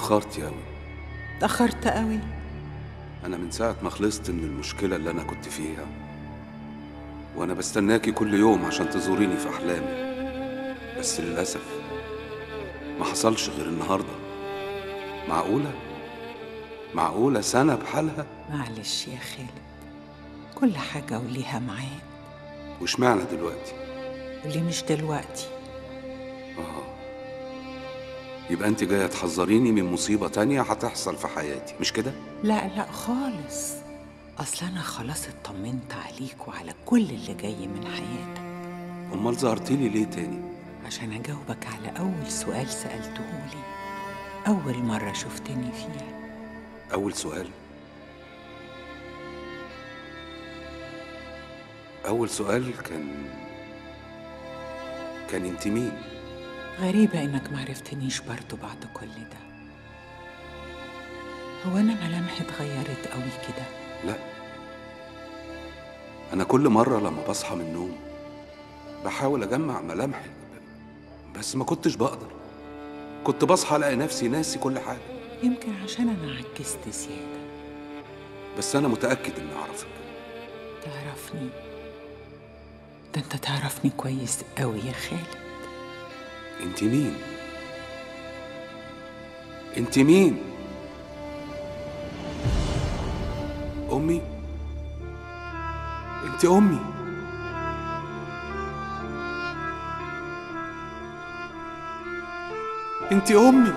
اتأخرتي أوي اتأخرت قوي أنا من ساعة ما خلصت من المشكلة اللي أنا كنت فيها وأنا بستناكي كل يوم عشان تزوريني في أحلامي بس للأسف ما حصلش غير النهاردة معقولة؟ معقولة سنة بحالها؟ معلش يا خالد كل حاجة وليها معاد واشمعنى دلوقتي؟ واللي مش دلوقتي آه يبقى أنت جاية تحذريني من مصيبة تانية هتحصل في حياتي مش كده؟ لا لا خالص أصل أنا خلاص اطمنت عليك وعلى كل اللي جاي من حياتك أمال ظهرتيلي ليه تاني؟ عشان أجاوبك على أول سؤال سألته لي أول مرة شفتني فيها أول سؤال أول سؤال كان كان أنت مين؟ غريبة إنك معرفتنيش برضو بعد كل ده هو أنا ملامحي اتغيرت قوي كده لا أنا كل مرة لما بصحى من النوم بحاول أجمع ملامحي بس ما كنتش بقدر كنت بصحى ألاقي نفسي ناسي كل حاجة يمكن عشان أنا عجزت زيادة بس أنا متأكد إني أعرفك تعرفني ده أنت تعرفني كويس قوي يا خالد أنت مين؟ أنت مين؟ أمي؟ أنت أمي أنت أمي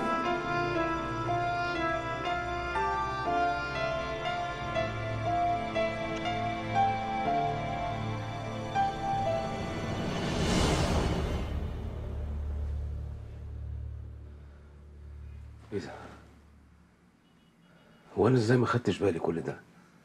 ايه ده؟ هو انا ازاي ما خدتش بالي كل ده؟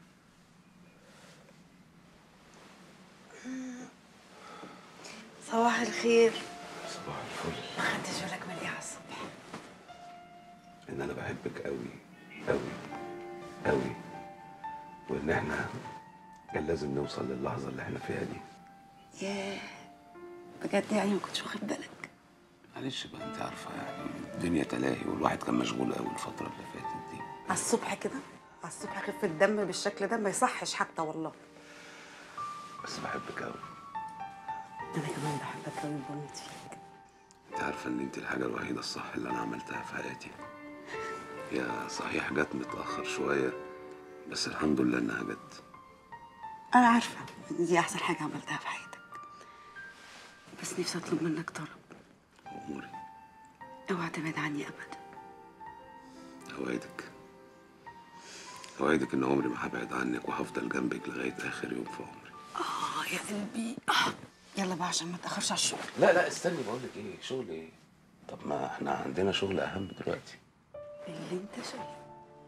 صباح الخير صباح الفل ما خدتش بالك من ايه على الصبح ان انا بحبك قوي قوي قوي وان احنا كان لازم نوصل للحظه اللي احنا فيها دي ياه بجد يعني ما كنتش واخد بالك معلش بقى انت عارفه يعني الدنيا تلاهي والواحد كان مشغول قوي الفتره اللي فاتت دي على الصبح كده على الصبح خفة الدم بالشكل ده ما يصحش حتى والله بس بحبك قوي انا كمان بحبك قوي بموت فيك انت عارفه ان انت الحاجه الوحيده الصح اللي انا عملتها في حياتي هي صحيح جت متاخر شويه بس الحمد لله انها جت انا عارفه إن دي احسن حاجه عملتها في حياتك بس نفسي اطلب منك طلب اموري اوعى تبعد عني ابدا اوعدك اوعدك ان عمري ما هبعد عنك وهفضل جنبك لغايه اخر يوم في عمري اه يا قلبي آه. يلا بقى عشان ما تاخرش على الشغل لا لا استني بقول لك ايه شغل ايه طب ما احنا عندنا شغل اهم دلوقتي اللي انت شايفه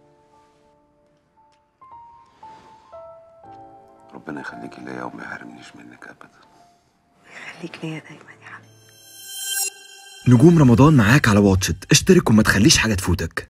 ربنا يخليكي ليا وما يحرمنيش منك ابدا خليك ليا دايما يا حبيبي نجوم رمضان معاك على واتشت اشترك وما تخليش حاجة تفوتك